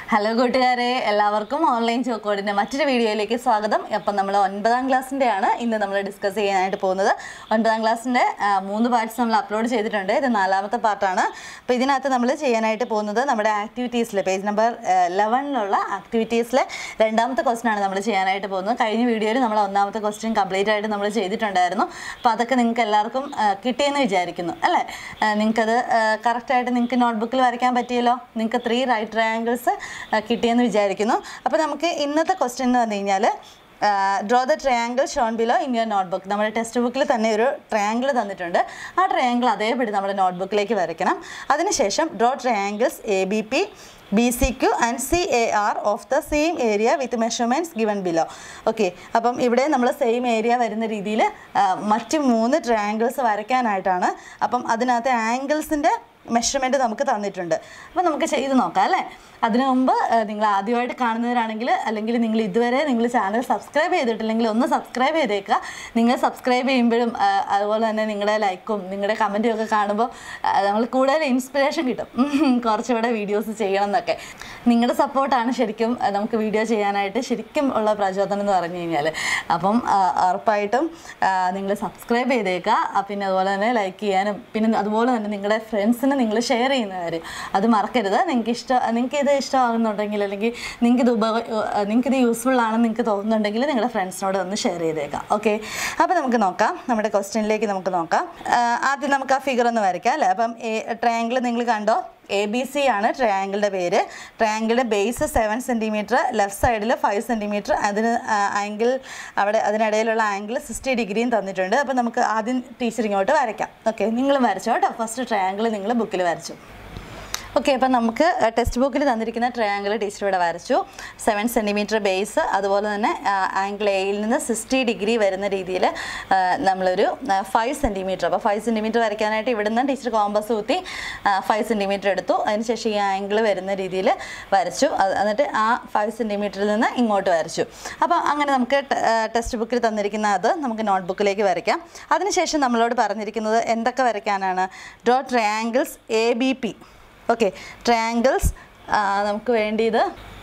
Hello കൂട്ടുകാരെ എല്ലാവർക്കും online ചോക്കോഡിൻ്റെ മറ്റൊരു വീഡിയോയിലേക്ക് സ്വാഗതം അപ്പം നമ്മൾ ഒൻപതാം ക്ലാസ്സിൻ്റെ ആണ് ഇന്ന് നമ്മൾ ഡിസ്കസ് ചെയ്യാനായിട്ട് പോകുന്നത് ഒൻപതാം ക്ലാസ്സിൻ്റെ മൂന്ന് പാർട്സ് നമ്മൾ അപ്ലോഡ് ചെയ്തിട്ടുണ്ട് ഇത് നാലാമത്തെ പാർട്ടാണ് അപ്പോൾ ഇതിനകത്ത് നമ്മൾ ചെയ്യാനായിട്ട് പോകുന്നത് നമ്മുടെ ആക്ടിവിറ്റീസിൽ പേജ് നമ്പർ ലെവനിലുള്ള ആക്ടിവിറ്റീസിലെ രണ്ടാമത്തെ ക്വസ്റ്റൻ ആണ് നമ്മൾ ചെയ്യാനായിട്ട് പോകുന്നത് കഴിഞ്ഞ വീഡിയോയിൽ നമ്മൾ ഒന്നാമത്തെ ക്വസ്റ്റ്യൻ കംപ്ലീറ്റ് ആയിട്ട് നമ്മൾ ചെയ്തിട്ടുണ്ടായിരുന്നു അപ്പോൾ അതൊക്കെ നിങ്ങൾക്ക് എല്ലാവർക്കും ആ, കിട്ടിയെന്ന് വിചാരിക്കുന്നു അല്ലേ നിങ്ങൾക്കത് കറക്റ്റായിട്ട് നിങ്ങൾക്ക് നോട്ട്ബുക്കിൽ വരയ്ക്കാൻ പറ്റിയല്ലോ നിങ്ങൾക്ക് ത്രീ റൈറ്റ് ട്രയാങ്കിൾസ് കിട്ടിയെന്ന് വിചാരിക്കുന്നു അപ്പോൾ നമുക്ക് ഇന്നത്തെ ക്വസ്റ്റ്യൻ എന്ന് പറഞ്ഞു കഴിഞ്ഞാൽ draw the triangle shown below in your notebook നമ്മുടെ ടെക്സ്റ്റ് ബുക്കിൽ തന്നെ ഒരു ട്രയാങ്കിൾ തന്നിട്ടുണ്ട് ആ ട്രയാങ്കിൾ അതേപടി നമ്മുടെ നോട്ട്ബുക്കിലേക്ക് വരയ്ക്കണം അതിനുശേഷം draw triangles A B P B C Q and C A R of the same area with measurements given below okay അപ്പം ഇവിടെ നമ്മൾ സെയിം ഏരിയ വരുന്ന രീതിയിൽ മറ്റ് മൂന്ന് ട്രയാങ്കിൾസ് വരയ്ക്കാനായിട്ടാണ് അപ്പം അതിനകത്ത് ആംഗിൾസിൻ്റെ മെഷർമെൻറ്റ് നമുക്ക് തന്നിട്ടുണ്ട് അപ്പോൾ നമുക്ക് ചെയ്ത് നോക്കാം അല്ലേ അതിനു മുമ്പ് ഏഹ്, നിങ്ങൾ ആദ്യമായിട്ട് കാണുന്നവരാണെങ്കിൽ അല്ലെങ്കിൽ നിങ്ങൾ ഇതുവരെ നിങ്ങൾ ചാനൽ സബ്സ്ക്രൈബ് ചെയ്തിട്ടില്ലെങ്കിൽ ഒന്ന് സബ്സ്ക്രൈബ് ചെയ്തേക്കുക നിങ്ങൾ സബ്സ്ക്രൈബ് ചെയ്യുമ്പോഴും ഏഹ്, അതുപോലെ തന്നെ നിങ്ങളുടെ ലൈക്കും നിങ്ങളുടെ കമൻറ്റും ഒക്കെ കാണുമ്പോൾ ഏഹ്, നമ്മൾ കൂടുതൽ ഇൻസ്പിറേഷൻ കിട്ടും ഉം, കുറച്ചുകൂടെ വീഡിയോസ് ചെയ്യണം എന്നൊക്കെ നിങ്ങളുടെ സപ്പോർട്ടാണ് ശരിക്കും ഏഹ്, നമുക്ക് വീഡിയോ ചെയ്യാനായിട്ട് ശരിക്കും ഉള്ള പ്രചോദനം എന്ന് പറഞ്ഞു കഴിഞ്ഞാൽ അപ്പം ആഹ്, ഉറപ്പായിട്ടും നിങ്ങൾ സബ്സ്ക്രൈബ് ചെയ്തേക്കുക ആ, പിന്നെ അതുപോലെ തന്നെ ലൈക്ക് ചെയ്യാനും പിന്നെ അതുപോലെ തന്നെ നിങ്ങളുടെ ഫ്രണ്ട്സിന് നിങ്ങൾ ഷെയർ ചെയ്യുന്ന കാര്യം അത് മറക്കരുത് നിങ്ങൾക്ക് ഇഷ്ടം നിങ്ങൾക്ക് ഇത് ഇഷ്ടമാകുന്നുണ്ടെങ്കിൽ അല്ലെങ്കിൽ നിങ്ങൾക്ക് ഇത് ഉപ നിങ്ങൾക്ക് ഇത് യൂസ്ഫുൾ ആണെന്ന് നിങ്ങൾക്ക് തോന്നുന്നുണ്ടെങ്കിൽ നിങ്ങളുടെ ഫ്രണ്ട്സിനോട് ഒന്ന് ഷെയർ ചെയ്തേക്കാം ഓക്കെ അപ്പോൾ നമുക്ക് നോക്കാം നമ്മുടെ ക്വസ്റ്റ്യനിലേക്ക് നമുക്ക് നോക്കാം ആ, ആദ്യം നമുക്ക് ആ ഫിഗർ ഒന്ന് വരയ്ക്കാം അല്ലേ അപ്പം ട്രയാങ്കിൾ നിങ്ങൾ കണ്ടോ എ ബി സി ആണ് ട്രയാങ്കിളിൻ്റെ പേര് ട്രയാങ്കിളിൻ്റെ ബേസ് സെവൻ സെൻറ്റിമീറ്റർ ലെഫ്റ്റ് സൈഡിൽ ഫൈവ് സെൻറ്റിമീറ്റർ അതിന് ആംഗിൾ അവിടെ അതിനിടയിലുള്ള ആംഗിൾ സിക്സ്റ്റി ഡിഗ്രിയും തന്നിട്ടുണ്ട് അപ്പോൾ നമുക്ക് ആദ്യം ടീച്ചർ ഇങ്ങോട്ട് വരയ്ക്കാം ഓക്കെ നിങ്ങൾ വരച്ചോ കേട്ടോ ഫസ്റ്റ് ട്രയാങ്കിൾ നിങ്ങൾ ബുക്കിൽ വരച്ചു ഓക്കെ അപ്പം നമുക്ക് ടെക്സ്റ്റ് ബുക്കിൽ തന്നിരിക്കുന്ന ട്രയാങ്കിൾ ടീച്ചർ ഇവിടെ വരച്ചു സെവൻ സെൻറ്റിമീറ്റർ ബേസ് അതുപോലെ തന്നെ ആംഗിൾ എയിൽ നിന്ന് സിക്സ്റ്റി ഡിഗ്രി വരുന്ന രീതിയിൽ നമ്മളൊരു ഫൈവ് സെൻറ്റിമീറ്റർ അപ്പോൾ ഫൈവ് സെൻറ്റിമീറ്റർ വരയ്ക്കാനായിട്ട് ഇവിടുന്ന് ടീച്ചർ കോമ്പസ് കുത്തി ഫൈവ് സെൻറ്റിമീറ്റർ എടുത്തു അതിനുശേഷം ഈ ആംഗിൾ വരുന്ന രീതിയിൽ വരച്ചു അത് എന്നിട്ട് ആ ഫൈവ് സെൻറ്റിമീറ്ററിൽ നിന്ന് ഇങ്ങോട്ട് വരച്ചു അപ്പോൾ അങ്ങനെ നമുക്ക് ടെക്സ്റ്റ് ബുക്കിൽ തന്നിരിക്കുന്ന അത് നമുക്ക് നോട്ട് ബുക്കിലേക്ക് വരയ്ക്കാം അതിനുശേഷം നമ്മളോട് പറഞ്ഞിരിക്കുന്നത് എന്തൊക്കെ വരയ്ക്കാനാണ് draw triangles A B P okay triangles നമുക്ക് വേണ്ടിയത്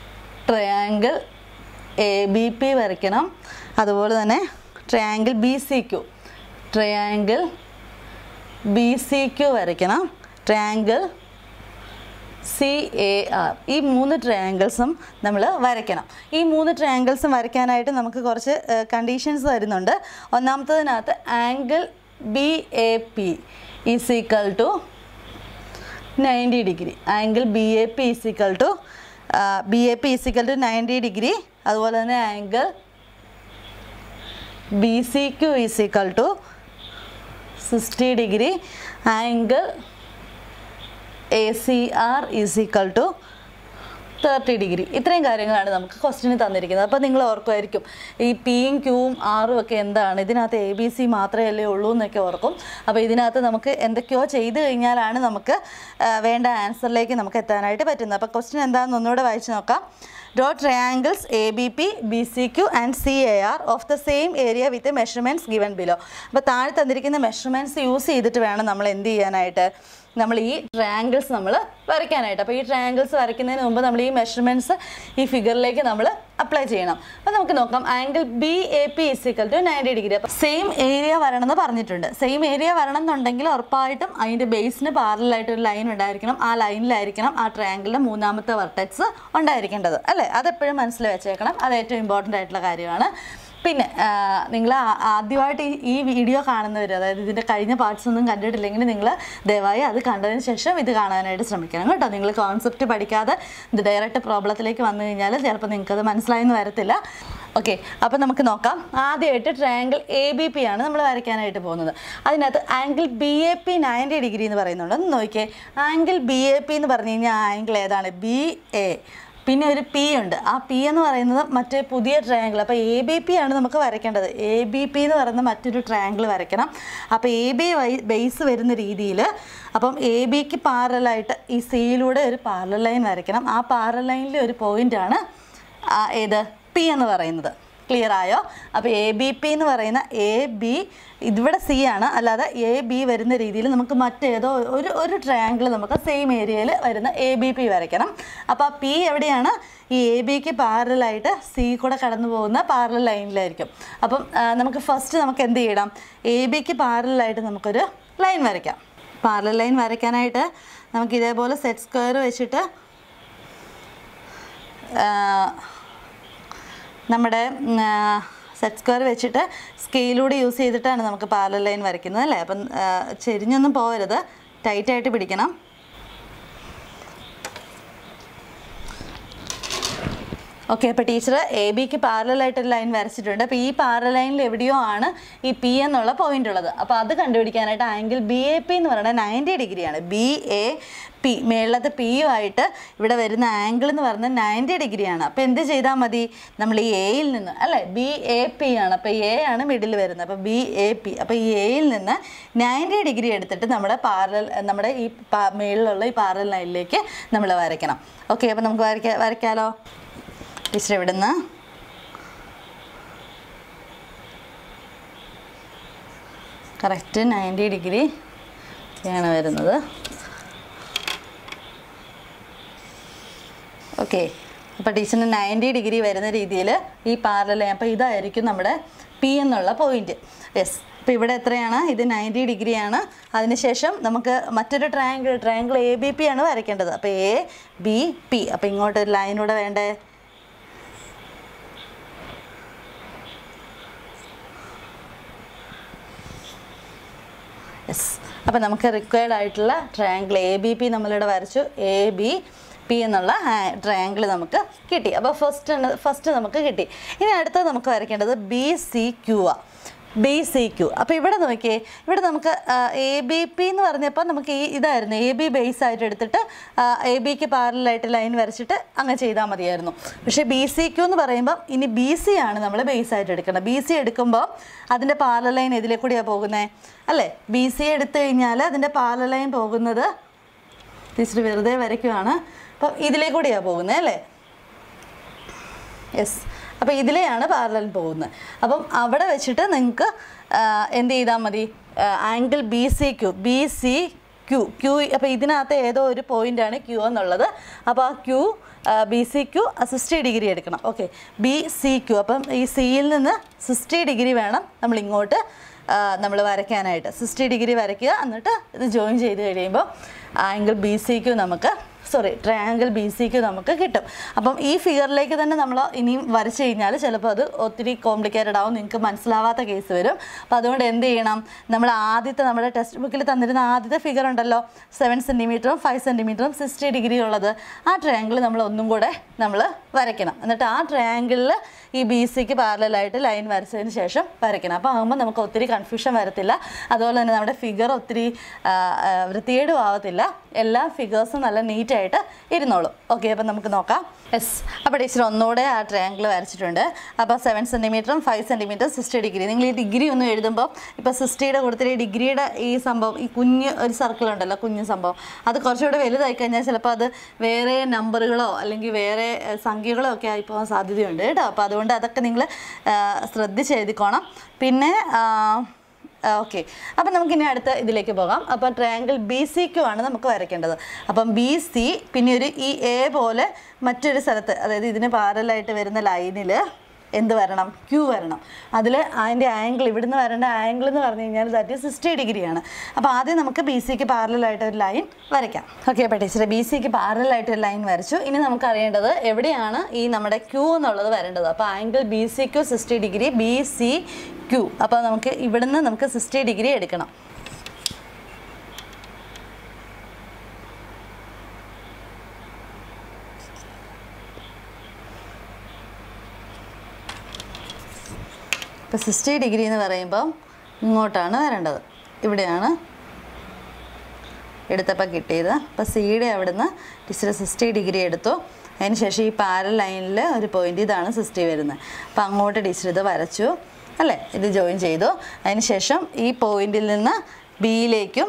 ട്രയാങ്കിൾ എ ബി പി വരയ്ക്കണം അതുപോലെ തന്നെ triangle B C Q triangle B C Q വരയ്ക്കണം ട്രയാങ്കിൾ സി എ ആർ ഈ മൂന്ന് ട്രയാങ്കിൾസും നമ്മൾ വരയ്ക്കണം ഈ മൂന്ന് ട്രയാങ്കിൾസും വരയ്ക്കാനായിട്ട് നമുക്ക് കുറച്ച് കണ്ടീഷൻസ് വരുന്നുണ്ട് ഒന്നാമത്തതിനകത്ത് angle B A P is equal to ninety degree angle B A P is equal to B A P is equal to ninety degree അതുപോലെ തന്നെ angle B C Q is equal to sixty degree angle A C R is equal to thirty degree ഇത്രയും കാര്യങ്ങളാണ് നമുക്ക് ക്വസ്റ്റിന് തന്നിരിക്കുന്നത് അപ്പോൾ നിങ്ങൾ ഓർക്കുമായിരിക്കും ഈ പിയും ക്യൂവും ആറും ഒക്കെ എന്താണ് ഇതിനകത്ത് എ ബി സി മാത്രമേ ഉള്ളൂ എന്നൊക്കെ ഓർക്കും അപ്പോൾ ഇതിനകത്ത് നമുക്ക് എന്തൊക്കെയോ ചെയ്ത് കഴിഞ്ഞാലാണ് നമുക്ക് ആ, വേണ്ട ആൻസറിലേക്ക് നമുക്ക് എത്താനായിട്ട് പറ്റുന്നത് അപ്പോൾ ക്വസ്റ്റ്യൻ എന്താണെന്ന് ഒന്നുകൂടെ വായിച്ച് നോക്കാം draw triangles A B P B C Q and C A R of the same area with measurements given below അപ്പോൾ താഴെ തന്നിരിക്കുന്ന മെഷർമെൻറ്റ്സ് യൂസ് ചെയ്തിട്ട് വേണം നമ്മൾ എന്ത് ചെയ്യാനായിട്ട് നമ്മൾ ഈ ട്രയാങ്കിൾസ് നമ്മൾ വരയ്ക്കാനായിട്ട് അപ്പോൾ ഈ ട്രയാങ്കിൾസ് വരയ്ക്കുന്നതിന് മുമ്പ് നമ്മൾ ഈ മെഷർമെൻറ്റ്സ് ഈ ഫിഗറിലേക്ക് നമ്മൾ അപ്ലൈ ചെയ്യണം അപ്പോൾ നമുക്ക് നോക്കാം angle B A P is equal to ninety degree അപ്പോൾ സെയിം ഏരിയ വരണം എന്ന് പറഞ്ഞിട്ടുണ്ട് സെയിം ഏരിയ വരണം എന്നുണ്ടെങ്കിൽ ഉറപ്പായിട്ടും അതിൻ്റെ ബേസിന് പാരലായിട്ട് ഒരു ലൈൻ ഉണ്ടായിരിക്കണം ആ ലൈനിലായിരിക്കണം ആ ട്രയാങ്കിളിൻ്റെ മൂന്നാമത്തെ വർട്ടെക്സ് ഉണ്ടായിരിക്കേണ്ടത് അല്ലേ അതെപ്പോഴും മനസ്സിൽ വെച്ചേക്കണം അത് ഏറ്റവും ഇമ്പോർട്ടൻ്റ് ആയിട്ടുള്ള കാര്യമാണ് പിന്നെ നിങ്ങൾ ആദ്യമായിട്ട് ഈ- ഈ വീഡിയോ കാണുന്നവർ അതായത് ഇതിൻ്റെ കഴിഞ്ഞ പാർട്സ് ഒന്നും കണ്ടിട്ടില്ലെങ്കിൽ നിങ്ങൾ ദയവായി അത് കണ്ടതിന് ശേഷം ഇത് കാണാനായിട്ട് ശ്രമിക്കണം കേട്ടോ നിങ്ങൾ കോൺസെപ്റ്റ് പഠിക്കാതെ ഇത് ഡയറക്റ്റ് പ്രോബ്ലത്തിലേക്ക് വന്നു കഴിഞ്ഞാൽ ചിലപ്പോൾ നിങ്ങൾക്കത് മനസ്സിലായെന്ന് വരത്തില്ല ഓക്കെ അപ്പോൾ നമുക്ക് നോക്കാം ആദ്യമായിട്ട് ട്രയാങ്കിൾ എ ബി പി ആണ് നമ്മൾ വരയ്ക്കാനായിട്ട് പോകുന്നത് അതിനകത്ത് angle B A P ninety degree എന്ന് പറയുന്നുണ്ട് ഒന്ന് നോക്കിയേ ആംഗിൾ ബി എ പി എന്ന് പറഞ്ഞു കഴിഞ്ഞാൽ ആംഗിൾ ഏതാണ് ബി എ പിന്നെ ഒരു പി ഉണ്ട് ആ പി എന്ന് പറയുന്നത് മറ്റേ പുതിയ ട്രയാങ്കിൾ അപ്പോൾ എ ബി പി ആണ് നമുക്ക് വരയ്ക്കേണ്ടത് എ ബി പി എന്ന് പറയുന്ന മറ്റൊരു ട്രയാങ്കിൾ വരയ്ക്കണം അപ്പോൾ എ ബി ബേസ് വരുന്ന രീതിയിൽ അപ്പം എ ബിക്ക് പാരലായിട്ട് ഈ സിയിലൂടെ ഒരു പാരൽ ലൈൻ വരയ്ക്കണം ആ പാരൽ ലൈനിലെ ഒരു പോയിൻ്റാണ് ഏത് പി എന്ന് പറയുന്നത് ക്ലിയർ ആയോ അപ്പോൾ എ ബി പി എന്ന് പറയുന്ന എ ബി ഇവിടെ സി ആണ് അല്ലാതെ എ ബി വരുന്ന രീതിയിൽ നമുക്ക് മറ്റേതോ ഒരു ഒരു ട്രയാങ്കിൾ നമുക്ക് സെയിം ഏരിയയിൽ വരുന്ന എ ബി പി വരയ്ക്കണം അപ്പോൾ ആ പി എവിടെയാണ് ഈ എ ബിക്ക് പാരലായിട്ട് സി കൂടെ കടന്നു പോകുന്ന പാരലൽ ലൈനിലായിരിക്കും അപ്പം ആ, നമുക്ക് ഫസ്റ്റ് നമുക്ക് എന്ത് ചെയ്യണം എ ബിക്ക് പാരലായിട്ട് നമുക്കൊരു ലൈൻ വരയ്ക്കാം പാരലൽ ലൈൻ വരയ്ക്കാനായിട്ട് നമുക്ക് ഇതേപോലെ സെറ്റ് സ്ക്വയർ വെച്ചിട്ട് ആ, നമ്മുടെ സെറ്റ് സ്ക്വയർ വെച്ചിട്ട് സ്കെയിലൂടെ യൂസ് ചെയ്തിട്ടാണ് നമുക്ക് പാരലൽ ലൈൻ വരയ്ക്കുന്നത് അല്ലേ അപ്പം ആ, ചെരിഞ്ഞൊന്നും പോകരുത് ടൈറ്റായിട്ട് പിടിക്കണം ഓക്കെ അപ്പോൾ ടീച്ചർ എ ബിക്ക് പാരലായിട്ടൊരു ലൈൻ വരച്ചിട്ടുണ്ട് അപ്പോൾ ഈ പാരൽ ലൈനിൽ എവിടെയോ ആണ് ഈ പി എന്നുള്ള പോയിന്റ് ഉള്ളത് അപ്പോൾ അത് കണ്ടുപിടിക്കാനായിട്ട് ആംഗിൾ ബി എ പി എന്ന് പറയുന്നത് നയൻറ്റി ഡിഗ്രിയാണ് ബി എ പി മേളത്തെ പിയുമായിട്ട് ഇവിടെ വരുന്ന ആംഗിൾ എന്ന് പറയുന്നത് നയൻറ്റി ഡിഗ്രിയാണ് അപ്പോൾ എന്ത് ചെയ്താൽ മതി നമ്മൾ ഈ എയിൽ നിന്ന് അല്ലേ ബി എ പി ആണ് അപ്പോൾ എ ആണ് മിഡിൽ വരുന്നത് അപ്പോൾ ബി എ പി അപ്പോൾ ഈ എയിൽ നിന്ന് നയൻറ്റി ഡിഗ്രി എടുത്തിട്ട് നമ്മുടെ പാരൽ നമ്മുടെ ഈ പാ- മേളിലുള്ള ഈ പാരൽ ലൈനിലേക്ക് നമ്മൾ വരയ്ക്കണം ഓക്കെ അപ്പോൾ നമുക്ക് വരയ്ക്കാ വരയ്ക്കാലോ ടീച്ചർ ഇവിടുന്ന് കറക്റ്റ് നയൻറ്റി ഡിഗ്രി ആണ് വരുന്നത് ഓക്കെ അപ്പോൾ ടീച്ചറിന് നയൻറ്റി ഡിഗ്രി വരുന്ന രീതിയിൽ ഈ പാരലൽ അപ്പോൾ ഇതായിരിക്കും നമ്മുടെ പി എന്നുള്ള പോയിന്റ് യെസ് അപ്പോൾ ഇവിടെ എത്രയാണ് ഇത് നയൻറ്റി ഡിഗ്രിയാണ് അതിനുശേഷം നമുക്ക് മറ്റൊരു triangle triangle A B P ആണ് വരയ്ക്കേണ്ടത് അപ്പോൾ എ ബി പി അപ്പോൾ ഇങ്ങോട്ട് ഒരു ലൈനൂടെ വേണ്ടേ യെസ് അപ്പോൾ നമുക്ക് റിക്വയർഡ് ആയിട്ടുള്ള ട്രയാങ്കിൾ എ ബി പി നമ്മളിവിടെ വരച്ചു എ ബി പി എന്നുള്ള ട്രയാങ്കിൾ നമുക്ക് കിട്ടി അപ്പോൾ ഫസ്റ്റ് ഫസ്റ്റ് നമുക്ക് കിട്ടി ഇനി അടുത്തത് നമുക്ക് വരയ്ക്കേണ്ടത് ബി സി ക്യു ആ ബി സി ക്യു അപ്പോൾ ഇവിടെ നോക്കിയേ ഇവിടെ നമുക്ക് എ ബി പി എന്ന് പറഞ്ഞപ്പോൾ നമുക്ക് ഈ ഇതായിരുന്നു എ ബി ബേസ് ആയിട്ട് എടുത്തിട്ട് എ ബിക്ക് പാരലായിട്ട് ലൈൻ വരച്ചിട്ട് അങ്ങനെ ചെയ്താൽ മതിയായിരുന്നു പക്ഷേ ബി സി ക്യു എന്ന് പറയുമ്പോൾ ഇനി ബി സി ആണ് നമ്മൾ ബേസ് ആയിട്ട് എടുക്കുന്നത് ബി സി എടുക്കുമ്പോൾ അതിൻ്റെ പാരൽ ലൈൻ ഇതിലെ കൂടിയാണ് പോകുന്നത് അല്ലേ ബി സി എടുത്തു കഴിഞ്ഞാൽ അതിൻ്റെ പാരൽ ലൈൻ പോകുന്നത് ടീച്ചർ വെറുതെ വരയ്ക്കുവാണ് അപ്പം ഇതിലേ കൂടിയാണ് പോകുന്നത് അല്ലേ യെസ് അപ്പോൾ ഇതിലെയാണ് പാരലൽ പോകുന്നത് അപ്പം അവിടെ വെച്ചിട്ട് നിങ്ങൾക്ക് എന്ത് ചെയ്താൽ മതി angle B C Q B C Q Q അപ്പോൾ ഇതിനകത്ത് ഏതോ ഒരു പോയിൻ്റാണ് ക്യു എന്നുള്ളത് അപ്പോൾ ആ Q B C Q sixty degree എടുക്കണം ഓക്കെ ബി സി ക്യു അപ്പം ഈ സിയിൽ നിന്ന് സിക്സ്റ്റി ഡിഗ്രി വേണം നമ്മൾ ഇങ്ങോട്ട് നമ്മൾ വരയ്ക്കാനായിട്ട് സിക്സ്റ്റി ഡിഗ്രി വരയ്ക്കുക എന്നിട്ട് ഇത് ജോയിൻ ചെയ്ത് കഴിയുമ്പോൾ ആംഗിൾ ബി സി ക്യു നമുക്ക് സോറി ട്രയാങ്കിൾ ബി സിക്ക് നമുക്ക് കിട്ടും അപ്പം ഈ ഫിഗറിലേക്ക് തന്നെ നമ്മൾ ഇനിയും വരച്ച് കഴിഞ്ഞാൽ ചിലപ്പോൾ അത് ഒത്തിരി കോംപ്ലിക്കേറ്റഡ് ആവും നിങ്ങൾക്ക് മനസ്സിലാവാത്ത കേസ് വരും അപ്പോൾ അതുകൊണ്ട് എന്ത് ചെയ്യണം നമ്മൾ ആദ്യത്തെ നമ്മുടെ ടെക്സ്റ്റ് ബുക്കിൽ തന്നിരുന്ന ആദ്യത്തെ ഫിഗർ ഉണ്ടല്ലോ സെവൻ സെൻറ്റിമീറ്ററും ഫൈവ് സെൻറ്റിമീറ്ററും സിക്സ്റ്റി ഡിഗ്രി ഉള്ളത് ആ ട്രയാങ്കിൾ നമ്മൾ ഒന്നും കൂടെ നമ്മൾ വരയ്ക്കണം എന്നിട്ട് ആ ട്രയാങ്കിളിൽ ഈ ബി സിക്ക് പാരലായിട്ട് ലൈൻ വരച്ചതിന് ശേഷം വരയ്ക്കണം അപ്പോൾ ആകുമ്പോൾ നമുക്ക് ഒത്തിരി കൺഫ്യൂഷൻ വരത്തില്ല അതുപോലെ തന്നെ നമ്മുടെ ഫിഗർ ഒത്തിരി ആ, ആ, വൃത്തികേടും ആവത്തില്ല എല്ലാ ഫിഗേഴ്സും നല്ല നീറ്റായിട്ട് ഇരുന്നോളും ഓക്കെ അപ്പം നമുക്ക് നോക്കാം യെസ് അപ്പോൾ ടീച്ചർ ഒന്നുകൂടെ ആ ട്രയാങ്കിൾ വരച്ചിട്ടുണ്ട് അപ്പോൾ സെവൻ സെൻറ്റിമീറ്ററും ഫൈവ് സെൻറ്റിമീറ്റർ സിക്സ്റ്റി ഡിഗ്രി നിങ്ങൾ ഈ ഡിഗ്രി ഒന്നും എഴുതുമ്പോൾ ഇപ്പോൾ സിക്സ്റ്റിയുടെ കൊടുത്തിട്ട് ഈ ഡിഗ്രിയുടെ ഈ സംഭവം ഈ കുഞ്ഞ് ഒരു സർക്കിൾ ഉണ്ടല്ലോ കുഞ്ഞു സംഭവം അത് കുറച്ചുകൂടെ വലുതായി കഴിഞ്ഞാൽ ചിലപ്പോൾ അത് വേറെ നമ്പറുകളോ അല്ലെങ്കിൽ വേറെ ഏഹ്, സംഖ്യകളോ ഒക്കെ ആയി പോകാൻ സാധ്യതയുണ്ട് കേട്ടോ അപ്പോൾ അതുകൊണ്ട് അതൊക്കെ നിങ്ങൾ ശ്രദ്ധിച്ച് എഴുതിക്കോണം പിന്നെ ആ, ഓക്കെ അപ്പം നമുക്കിനി അടുത്ത ഇതിലേക്ക് പോകാം അപ്പം ട്രയാങ്കിൾ ബി സി ക്യു ആണ് നമുക്ക് വരയ്ക്കേണ്ടത് അപ്പം ബി സി പിന്നെ ഒരു ഈ എ പോലെ മറ്റൊരു സ്ഥലത്ത് അതായത് ഇതിന് പാരലായിട്ട് വരുന്ന ലൈനിൽ എന്ത് വരണം ക്യൂ വരണം അതിൽ അതിൻ്റെ ആംഗിൾ ഇവിടുന്ന് വരേണ്ട ആംഗിൾ എന്ന് പറഞ്ഞു കഴിഞ്ഞാൽ ദാറ്റ് ഈസ് സിക്സ്റ്റി ഡിഗ്രിയാണ് അപ്പോൾ ആദ്യം നമുക്ക് ബി സിക്ക് പാരലായിട്ട് ഒരു ലൈൻ വരയ്ക്കാം ഓക്കെ അപ്പോൾ ടീച്ചറെ ബി സിക്ക് പാരലായിട്ട് ഒരു ലൈൻ വരച്ചു ഇനി നമുക്ക് അറിയേണ്ടത് എവിടെയാണ് ഈ നമ്മുടെ ക്യൂ എന്നുള്ളത് വരേണ്ടത് അപ്പോൾ angle B C Q sixty degree B C Q അപ്പോൾ നമുക്ക് ഇവിടുന്ന് നമുക്ക് സിക്സ്റ്റി ഡിഗ്രി എടുക്കണം ഇപ്പോൾ സിക്സ്റ്റി ഡിഗ്രി എന്ന് പറയുമ്പോൾ ഇങ്ങോട്ടാണ് വരേണ്ടത് ഇവിടെയാണ് എടുത്തപ്പോൾ കിട്ടിയത് അപ്പോൾ സിയുടെ അവിടുന്ന് ടീച്ചർ സിക്സ്റ്റി ഡിഗ്രി എടുത്തു അതിന് ശേഷം ഈ പാരൽ ലൈനിൽ ഒരു പോയിന്റ് ഇതാണ് സിക്സ്റ്റി വരുന്നത് അപ്പോൾ അങ്ങോട്ട് ടീച്ചർ ഇത് വരച്ചു അല്ലേ ഇത് ജോയിൻ ചെയ്തു അതിന് ശേഷം ഈ പോയിന്റിൽ നിന്ന് ബിയിലേക്കും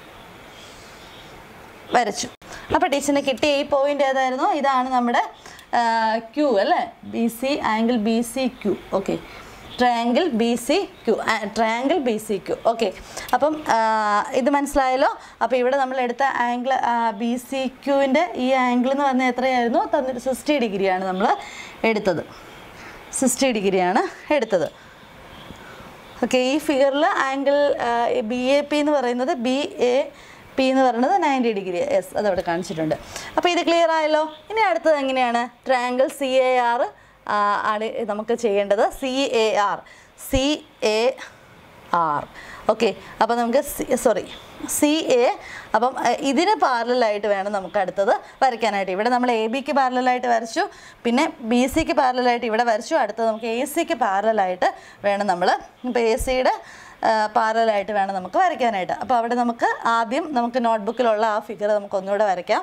വരച്ചു അപ്പോൾ ടീച്ചറിന് കിട്ടിയ ഈ പോയിന്റ് ഏതായിരുന്നു ഇതാണ് നമ്മുടെ ക്യൂ അല്ലേ B C angle B C Q okay triangle B C Q triangle B C Q okay അപ്പം ആ, ഇത് മനസ്സിലായല്ലോ അപ്പോൾ ഇവിടെ നമ്മൾ എടുത്ത ആംഗിൾ ബി സി ക്യൂവിൻ്റെ ഈ ആംഗിൾ എന്ന് പറഞ്ഞാൽ എത്രയായിരുന്നു തന്നിട്ട് സിക്സ്റ്റി ഡിഗ്രിയാണ് നമ്മൾ എടുത്തത് സിക്സ്റ്റി ഡിഗ്രിയാണ് എടുത്തത് ഓക്കെ ഈ ഫിഗറിൽ ആംഗിൾ ബി എ പി എന്ന് പറയുന്നത് ബി എ പി എന്ന് പറയുന്നത് നയൻറ്റി ഡിഗ്രി യെസ് അതവിടെ കാണിച്ചിട്ടുണ്ട് അപ്പോൾ ഇത് ക്ലിയർ ആയല്ലോ ഇനി അടുത്തത് എങ്ങനെയാണ് ട്രയാങ്കിൾ സി എ ആർ ആണ് നമുക്ക് ചെയ്യേണ്ടത് C A R C A R okay അപ്പോൾ നമുക്ക് സോറി സി എ അപ്പം അഹ് ഇതിന് പാരലായിട്ട് വേണം നമുക്ക് അടുത്തത് വരയ്ക്കാനായിട്ട് ഇവിടെ നമ്മൾ എ ബിക്ക് പാരലായിട്ട് വരച്ചു പിന്നെ ബി സിക്ക് പാരലായിട്ട് ഇവിടെ വരച്ചു അടുത്തത് നമുക്ക് എ സിക്ക് പാരലായിട്ട് വേണം നമ്മൾ ഇപ്പോൾ എ സിയുടെ പാരലായിട്ട് വേണം നമുക്ക് വരയ്ക്കാനായിട്ട് അപ്പോൾ അവിടെ നമുക്ക് ആദ്യം നമുക്ക് നോട്ട്ബുക്കിലുള്ള ആ ഫിഗർ നമുക്ക് ഒന്നുകൂടെ വരയ്ക്കാം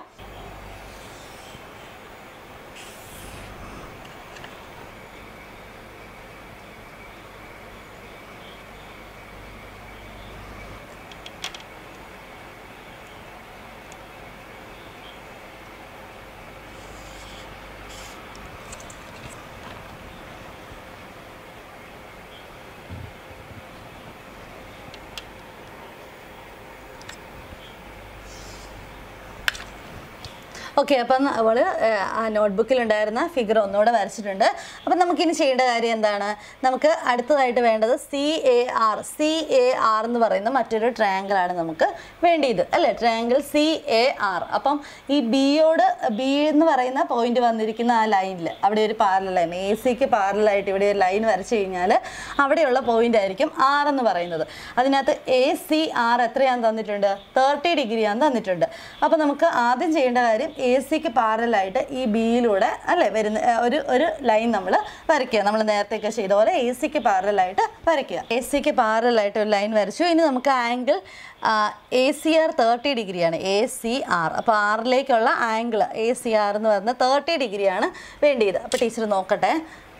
ഓക്കെ അപ്പം അവൾ ആ നോട്ട്ബുക്കിലുണ്ടായിരുന്ന ഫിഗർ ഒന്നുകൂടെ വരച്ചിട്ടുണ്ട് അപ്പം നമുക്കിനി ചെയ്യേണ്ട കാര്യം എന്താണ് നമുക്ക് അടുത്തതായിട്ട് വേണ്ടത് C A R C A R എന്ന് പറയുന്ന മറ്റൊരു triangle ആണ് നമുക്ക് വേണ്ടിയത് അല്ലേ ട്രയാങ്കിൾ സി എ ആർ അപ്പം ഈ ബിയോട് ബി എന്ന് പറയുന്ന പോയിന്റ് വന്നിരിക്കുന്ന ആ ലൈനിൽ അവിടെ ഒരു പാരൽ ലൈൻ എ സിക്ക് പാരലായിട്ട് ഇവിടെ ഒരു ലൈൻ വരച്ചു കഴിഞ്ഞാൽ അവിടെയുള്ള പോയിന്റ് ആയിരിക്കും ആർ എന്ന് പറയുന്നത് അതിനകത്ത് എ സി ആർ എത്രയാന്ന് തന്നിട്ടുണ്ട് തേർട്ടി ഡിഗ്രിയാന്ന് തന്നിട്ടുണ്ട് അപ്പോൾ നമുക്ക് ആദ്യം ചെയ്യേണ്ട കാര്യം എ സിക്ക് പാരലായിട്ട് ഈ ബിയിലൂടെ അല്ലേ വരുന്ന ഏ, ഒരു ഒരു ലൈൻ നമ്മൾ വരയ്ക്കുക നമ്മൾ നേരത്തെയൊക്കെ ചെയ്ത പോലെ എ സിക്ക് പാരലായിട്ട് വരയ്ക്കുക എ സിക്ക് പാരലായിട്ട് ഒരു ലൈൻ വരച്ചു ഇനി നമുക്ക് angle A C R thirty ഡിഗ്രിയാണ് എ സി ആർ അപ്പോൾ ആറിലേക്കുള്ള ആംഗിൾ എ സി ആർ എന്ന് പറയുന്നത് തേർട്ടി ഡിഗ്രിയാണ് വേണ്ടിയത് അപ്പോൾ ടീച്ചർ നോക്കട്ടെ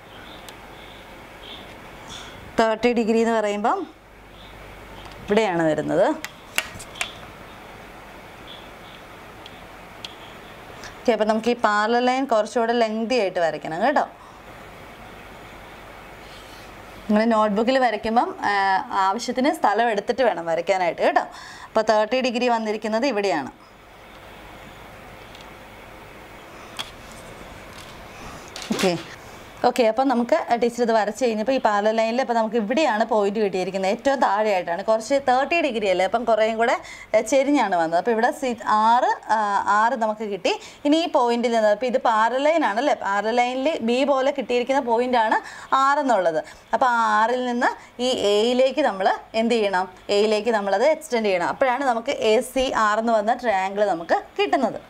തേർട്ടി ഡിഗ്രി എന്ന് പറയുമ്പം ഇവിടെയാണ് വരുന്നത് ഓക്കെ അപ്പം നമുക്ക് ഈ പാർലർ ലൈൻ കുറച്ചുകൂടെ ലെങ്തി ആയിട്ട് വരയ്ക്കണം കേട്ടോ നിങ്ങൾ നോട്ട്ബുക്കിൽ വരയ്ക്കുമ്പം ആ, ആവശ്യത്തിന് സ്ഥലം എടുത്തിട്ട് വേണം വരയ്ക്കാനായിട്ട് കേട്ടോ അപ്പോൾ തേർട്ടി ഡിഗ്രി വന്നിരിക്കുന്നത് ഇവിടെയാണ് ഓക്കെ ഓക്കെ അപ്പം നമുക്ക് ടീച്ചർ ഇത് വരച്ച് കഴിഞ്ഞപ്പോൾ ഈ പാർലർ ലൈനിൽ ഇപ്പോൾ നമുക്ക് ഇവിടെയാണ് പോയിന്റ് കിട്ടിയിരിക്കുന്നത് ഏറ്റവും താഴെയായിട്ടാണ് കുറച്ച് തേർട്ടി ഡിഗ്രി അല്ലേ അപ്പം കുറേയും കൂടെ ഏഹ്, ചെരിഞ്ഞാണ് വന്നത് അപ്പോൾ ഇവിടെ സി ആറ് ആ, ആറ് നമുക്ക് കിട്ടി ഇനി ഈ പോയിന്റിൽ നിന്ന് അപ്പോൾ ഇത് പാരൽ ലൈനാണ് അല്ലേ പാരൽ ലൈനിൽ ബി പോലെ കിട്ടിയിരിക്കുന്ന പോയിന്റാണ് ആറ് എന്നുള്ളത് അപ്പോൾ ആ ആറിൽ നിന്ന് ഈ എയിലേക്ക് നമ്മൾ എന്ത് ചെയ്യണം എയിലേക്ക് നമ്മളത് എക്സ്റ്റെൻഡ് ചെയ്യണം അപ്പോഴാണ് നമുക്ക് എ സി ആർ എന്ന് വന്ന ട്രയാങ്കിൾ നമുക്ക് കിട്ടുന്നത്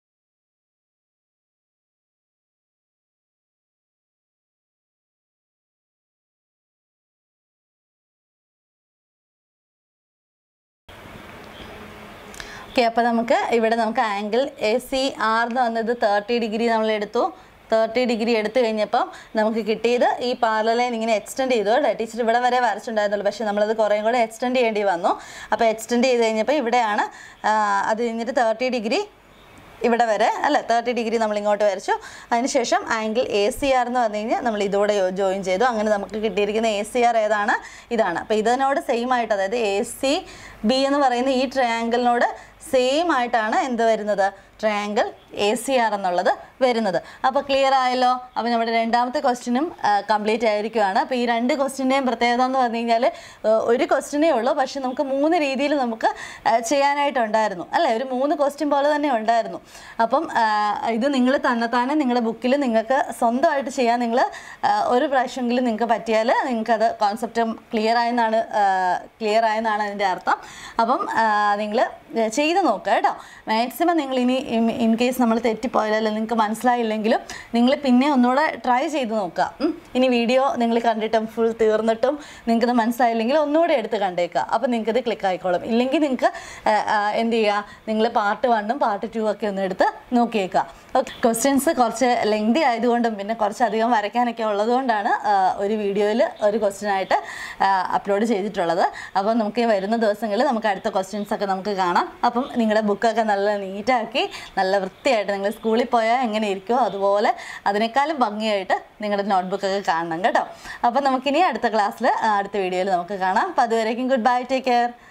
ഓക്കെ അപ്പോൾ നമുക്ക് ഇവിടെ നമുക്ക് ആംഗിൾ എ സി ആർ എന്ന് വന്നത് തേർട്ടി ഡിഗ്രി നമ്മൾ എടുത്തു തേർട്ടി ഡിഗ്രി എടുത്തു കഴിഞ്ഞപ്പം നമുക്ക് കിട്ടിയത് ഈ പാർലർ ലൈൻ ഇങ്ങനെ എക്സ്റ്റെൻഡ് ചെയ്തു കേട്ടോ ടീച്ചർ ഇവിടെ വരെ വരച്ചിട്ടുണ്ടായിരുന്നുള്ളൂ പക്ഷേ നമ്മളത് കുറേയും കൂടെ എക്സ്റ്റെൻഡ് ചെയ്യേണ്ടി വന്നു അപ്പോൾ എക്സ്റ്റെൻഡ് ചെയ്ത് കഴിഞ്ഞപ്പോൾ ഇവിടെയാണ് ആ, അത് കഴിഞ്ഞിട്ട് തേർട്ടി ഡിഗ്രി ഇവിടെ വരെ അല്ല തേർട്ടി ഡിഗ്രി നമ്മൾ ഇങ്ങോട്ട് വരച്ചു അതിനുശേഷം ആംഗിൾ എ സി ആർ എന്ന് പറഞ്ഞു കഴിഞ്ഞാൽ നമ്മൾ ഇതോടെ ജോയിൻ ചെയ്തു അങ്ങനെ നമുക്ക് കിട്ടിയിരിക്കുന്ന എ സി ആർ ഏതാണ് ഇതാണ് അപ്പോൾ ഇതിനോട് സെയിം ആയിട്ട് അതായത് എ സി ബി എന്ന് പറയുന്ന ഈ ട്രയാങ്കിളിനോട് സെയിം ആയിട്ടാണ് എന്ത് വരുന്നത് ട്രയാങ്കിൾ എ സി ആർ എന്നുള്ളത് വരുന്നത് അപ്പോൾ ക്ലിയർ ആയല്ലോ അപ്പോൾ നമ്മുടെ രണ്ടാമത്തെ ക്വസ്റ്റിനും കംപ്ലീറ്റ് ആയിരിക്കുവാണ് അപ്പോൾ ഈ രണ്ട് ക്വസ്റ്റിൻ്റെയും പ്രത്യേകത എന്ന് പറഞ്ഞു കഴിഞ്ഞാൽ ഒരു ക്വസ്റ്റിനേ ഉള്ളൂ പക്ഷെ നമുക്ക് മൂന്ന് രീതിയിൽ നമുക്ക് ആ, ചെയ്യാനായിട്ടുണ്ടായിരുന്നു അല്ലേ ഒരു മൂന്ന് ക്വസ്റ്റ്യൻ പോലെ തന്നെ ഉണ്ടായിരുന്നു അപ്പം ആ, ഇത് നിങ്ങൾ തന്നെത്താനെ നിങ്ങളുടെ ബുക്കിൽ നിങ്ങൾക്ക് സ്വന്തമായിട്ട് ചെയ്യാൻ നിങ്ങൾ ഒരു പ്രാവശ്യമെങ്കിലും നിങ്ങൾക്ക് പറ്റിയാൽ നിങ്ങൾക്കത് കോൺസെപ്റ്റ് ക്ലിയർ ആയെന്നാണ് ക്ലിയർ ആയെന്നാണ് അതിൻ്റെ അർത്ഥം അപ്പം നിങ്ങൾ ചെയ്ത് നോക്കുക കേട്ടോ മാക്സിമം നിങ്ങൾ ഇനി ഇൻ കേസ് നമ്മൾ തെറ്റിപ്പോയാൽ അല്ലെങ്കിൽ നിങ്ങൾക്ക് മനസ്സിലായില്ലെങ്കിലും നിങ്ങൾ പിന്നെ ഒന്നുകൂടെ ട്രൈ ചെയ്ത് നോക്കുക ഉം. ഇനി വീഡിയോ നിങ്ങൾ കണ്ടിട്ടും ഫുൾ തീർന്നിട്ടും നിങ്ങൾക്കത് മനസ്സിലായില്ലെങ്കിൽ ഒന്നുകൂടെ എടുത്ത് കണ്ടേക്കുക അപ്പോൾ നിങ്ങൾക്കത് ക്ലിക്ക് ആയിക്കോളും ഇല്ലെങ്കിൽ നിങ്ങൾക്ക് എന്ത് ചെയ്യുക നിങ്ങൾ പാർട്ട് വണ്ണും പാർട്ട് ടു ഒക്കെ ഒന്ന് എടുത്ത് നോക്കിയേക്കുക ഓക്കെ ക്വസ്റ്റ്യൻസ് കുറച്ച് ലെങ്തി ആയതുകൊണ്ടും പിന്നെ കുറച്ചധികം വരയ്ക്കാനൊക്കെ ഉള്ളതുകൊണ്ടാണ് ആ, ഒരു വീഡിയോയിൽ ഒരു ക്വസ്റ്റ്യൻ ആയിട്ട് അപ്ലോഡ് ചെയ്തിട്ടുള്ളത് അപ്പോൾ നമുക്ക് ഈ വരുന്ന ദിവസങ്ങളിൽ നമുക്ക് അടുത്ത ക്വസ്റ്റ്യൻസ് ഒക്കെ നമുക്ക് കാണാം കാണാം അപ്പം നിങ്ങളുടെ ബുക്കൊക്കെ നല്ല നീറ്റാക്കി നല്ല വൃത്തിയായിട്ട് നിങ്ങൾ സ്കൂളിൽ പോയാൽ എങ്ങനെ ഇരിക്കുമോ അതുപോലെ അതിനേക്കാളും ഭംഗിയായിട്ട് നിങ്ങളുടെ നോട്ട്ബുക്കൊക്കെ കാണണം കേട്ടോ അപ്പം നമുക്കിനി അടുത്ത ക്ലാസ്സിൽ അടുത്ത വീഡിയോയിൽ നമുക്ക് കാണാം അപ്പോൾ അതുവരേക്കും ഗുഡ് ബൈ ടേക്ക് കെയർ